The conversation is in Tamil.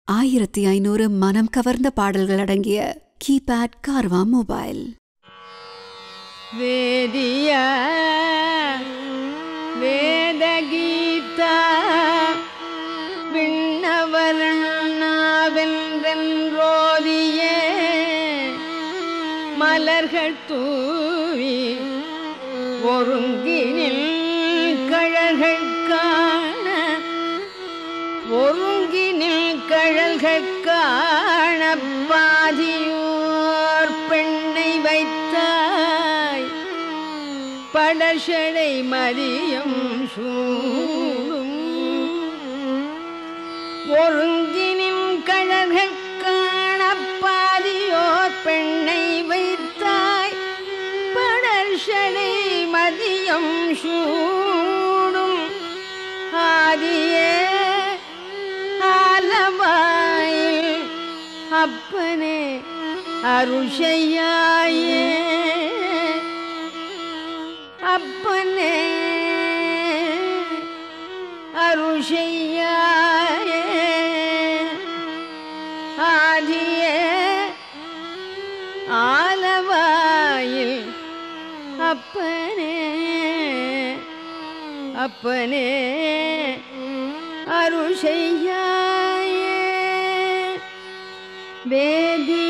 ஆயிரத்தி ஐநூறு மனம் கவர்ந்த பாடல்கள் அடங்கிய கீபேட் கார்வா மொபைல் வேதிய வேதகீதா விண்ணவர்ணாவென்றோதிய மலர்கள் தூவி ஒருங்கினில் கழல்கள் காண ஒருங்கினில் கழல்கள் காண பாதியோர் பெண்ணை வைத்தாய் படஷடை மதியம் சூடும் ஒருங்கினின் கழல்கள் காண பாதியோர் பெண்ணை வைத்தாய் படர்ஷடை மதியம் சூடும் ஆதியே ஆலவாயில் அப்பனே அருஷையாயே அப்பனே அருஷையாயே ஆதியே ஆலவாயில் அப்பனே அப்பனே அருஷையாயே வேதி